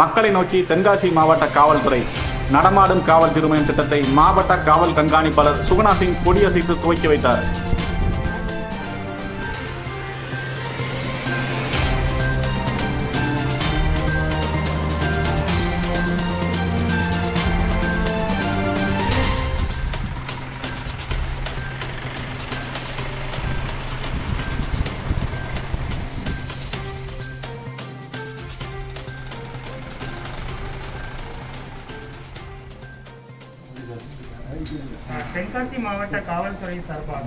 மக்களை நோக்கி தென்காசி மாவட்ட காவல்துறை நடமாடும் காவல் திருமயம் திட்டத்தை மாவட்ட காவல் கண்காணிப்பாளர் சுகுணா சிங் கொடியசைத்து துவக்கி வைத்தார் அஹ், தென்காசி மாவட்ட காவல்துறை சார்பாக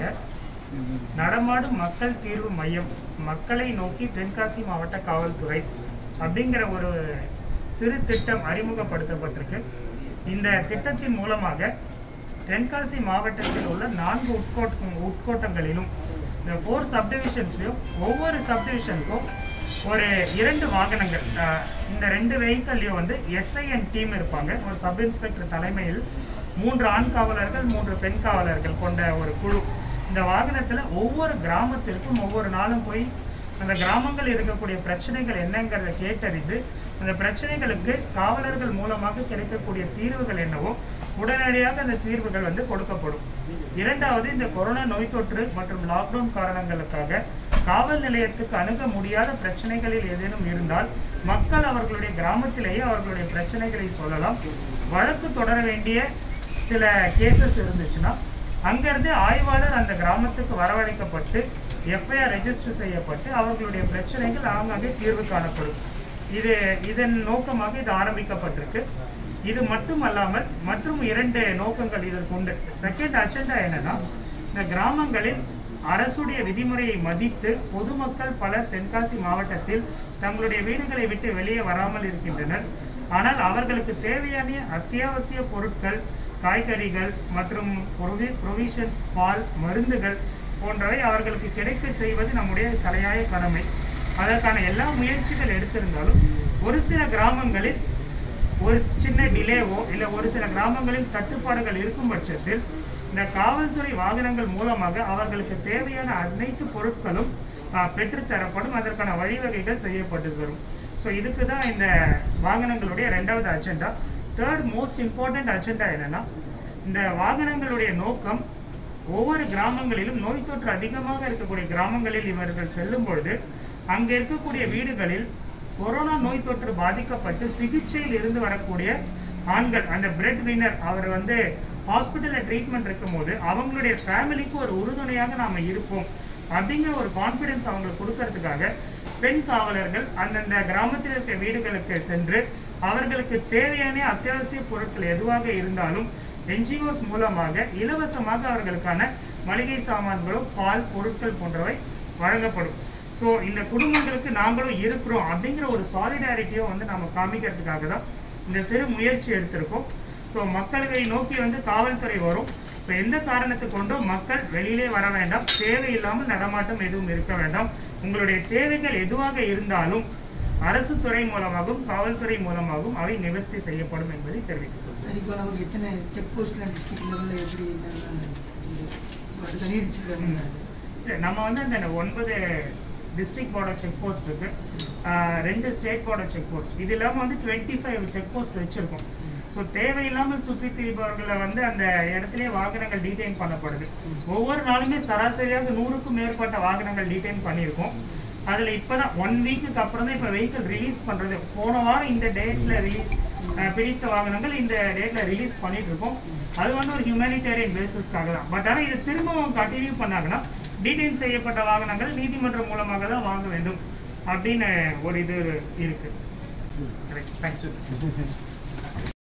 நடமாடும் மக்கள் தீர்வு மையம் மக்களை நோக்கி தென்காசி மாவட்ட காவல்துறை அப்படிங்கிற ஒரு சிறு திட்டம் அறிமுகப்படுத்தப்பட்டிருக்கு இந்த திட்டத்தின் மூலமாக தென்காசி மாவட்டத்தில் உள்ள நான்கு உட்கோட் உட்கோட்டங்களிலும் இந்த ஃபோர் சப்டிவிஷன்ஸ்லையும் ஒவ்வொரு சப்டிவிஷனுக்கும் ஒரு இரண்டு வாகனங்கள் அஹ், இந்த ரெண்டு வெஹிக்கல்லையும் வந்து எஸ்ஐஎன் டீம் இருப்பாங்க ஒரு சப் இன்ஸ்பெக்டர் தலைமையில் மூன்று ஆண் காவலர்கள் மூன்று பெண் காவலர்கள் கொண்ட ஒரு குழு இந்த வாகனத்துல ஒவ்வொரு கிராமத்திற்கும் ஒவ்வொரு நாளும் போய் அந்த கிராமங்கள் இருக்கக்கூடிய பிரச்சனைகள் என்னங்கிறத கேட்டறிந்து அந்த பிரச்சனைகளுக்கு காவலர்கள் மூலமாக கிடைக்கக்கூடிய தீர்வுகள் என்னவோ உடனடியாக அந்த தீர்வுகள் வந்து கொடுக்கப்படும் இரண்டாவது இந்த கொரோனா நோய் தொற்று மற்றும் லாக்டவுன் காரணங்களுக்காக காவல் நிலையத்துக்கு அணுக முடியாத பிரச்சனைகளில் ஏதேனும் இருந்தால் மக்கள் அவர்களுடைய கிராமத்திலேயே அவர்களுடைய பிரச்சனைகளை சொல்லலாம் வழக்கு தொடர வேண்டிய சில கேசஸ் இருந்துச்சுன்னா அங்கிருந்து ஆய்வாளர் அந்த கிராமத்துக்கு வரவழைக்கப்பட்டு எஃப்ஐஆர் ரெஜிஸ்டர் செய்யப்பட்டு அவர்களுடைய பிரச்சனைகள் ஆங்காங்கே தீர்வு காணப்படும் இது இதன் நோக்கமாக இது ஆரம்பிக்கப்பட்டிருக்கு இது மட்டுமல்லாமல் மற்றும் இரண்டு நோக்கங்கள் இதற்கு உண்டு செகண்ட் அஜெண்டா என்னன்னா இந்த கிராமங்களில் அரசுடைய விதிமுறையை மதித்து பொதுமக்கள் பலர் தென்காசி மாவட்டத்தில் தங்களுடைய வீடுகளை விட்டு வெளியே வராமல் இருக்கின்றனர் ஆனால் அவர்களுக்கு தேவையான அத்தியாவசிய பொருட்கள் காய்கறிகள் மற்றும் ப்ரொவிஷன்ஸ் பால் மருந்துகள் போன்றவை அவர்களுக்கு கிடைக்க செய்வது நம்முடைய தலையாய கடமை அதற்கான எல்லா முயற்சிகள் எடுத்திருந்தாலும் ஒரு சில கிராமங்களில் ஒரு சின்ன டிலேவோ இல்லை ஒரு சில கிராமங்களில் தட்டுப்பாடுகள் இருக்கும் பட்சத்தில் இந்த காவல்துறை வாகனங்கள் மூலமாக அவர்களுக்கு தேவையான அனைத்து பொருட்களும் ஆஹ், பெற்றுத்தரப்படும் அதற்கான வழிவகைகள் செய்யப்பட்டு வரும் ஸோ இதுக்கு தான் இந்த வாகனங்களுடைய ரெண்டாவது agenda third most important agenda என்னன்னா இந்த வாகனங்களுடைய நோக்கம் ஒவ்வொரு கிராமங்களிலும் நோய் தொற்று அதிகமாக இருக்கக்கூடிய கிராமங்களில் இவர்கள் செல்லும் பொழுது அங்க இருக்கக்கூடிய வீடுகளில் கொரோனா நோய் தொற்று பாதிக்கப்பட்டு சிகிச்சையில் இருந்து வரக்கூடிய ஆண்கள் அந்த பிரெட் வின்னர் அவர் வந்து ஹாஸ்பிட்டல்ல ட்ரீட்மெண்ட் இருக்கும்போது அவங்களுடைய ஃபேமிலிக்கு ஒரு உறுதுணையாக நாம இருப்போம் அப்படிங்கிற ஒரு கான்ஃபிடன்ஸ் அவங்களுக்கு கொடுக்கறதுக்காக பெண் காவலர்கள் அந்தந்த கிராமத்தில் இருக்க வீடுகளுக்கு சென்று அவர்களுக்கு தேவையான அத்தியாவசிய பொருட்கள் எதுவாக இருந்தாலும் என்ஜிஓஸ் மூலமாக இலவசமாக அவர்களுக்கான மளிகை சாமான்களும் பால் பொருட்கள் போன்றவை வழங்கப்படும் ஸோ இந்த குடும்பங்களுக்கு நாங்களும் இருக்கிறோம் அப்படிங்கிற ஒரு சாலிடாரிட்டியை வந்து நம்ம காமிக்கிறதுக்காக தான் இந்த சிறு முயற்சி எடுத்திருக்கோம் ஸோ மக்களை நோக்கி வந்து காவல்துறை வரும் ஸோ எந்த காரணத்தை கொண்டும் மக்கள் வெளியிலே வர வேண்டாம் தேவையில்லாமல் நடமாட்டம் எதுவும் இருக்க வேண்டாம் உங்களுடைய தேவைகள் எதுவாக இருந்தாலும் அரசு துறை மூலமாகவும் காவல்துறை மூலமாகவும் அவை நிவர்த்தி செய்யப்படும் என்பதை தெரிவித்துள்ளோம் சரி இப்போ நமக்கு எத்தனை செக் போஸ்ட்லாம் டிஸ்ட்ரிக்ட் லெவலில் எப்படி நீடிச்சிருக்காங்க இல்ல, நம்ம வந்து அந்த ஒன்பது டிஸ்ட்ரிக்ட் பார்டர் செக் போஸ்ட் இருக்கு ஆஹ் ரெண்டு ஸ்டேட் பார்டர் செக் போஸ்ட் இது இல்லாமல் வந்து டுவெண்ட்டி ஃபைவ் செக் போஸ்ட் வச்சிருக்கோம் ஸோ தேவையில்லாமல் சுற்றி திரிபவர்களை வந்து அந்த இடத்திலே வாகனங்கள் டீடைன் பண்ணப்படுது ஒவ்வொரு நாளுமே சராசரியாக நூறுக்கும் மேற்பட்ட வாகனங்கள் டீடைன் பண்ணியிருக்கோம் அதில் இப்போதான் ஒன் வீக்குக்கு அப்புறம் தான் இப்போ வெஹிக்கிள் ரிலீஸ் பண்ணுறது போன வாரம் இந்த டேட்டில் ரிலீஸ் பிடித்த வாகனங்கள் இந்த டேட்டில் ரிலீஸ் பண்ணிட்டு இருக்கோம் அது வந்து ஒரு ஹியூமனிடேரியன் பேசிஸ்க்காக தான் பட் ஆனால் இது திரும்பவும் கண்டினியூ பண்ணாங்கன்னா டீடைன் செய்யப்பட்ட வாகனங்கள் நீதிமன்றம் மூலமாக தான் வாங்க வேண்டும் அப்படின்னு ஒரு இது இருக்கு தேங்க்யூ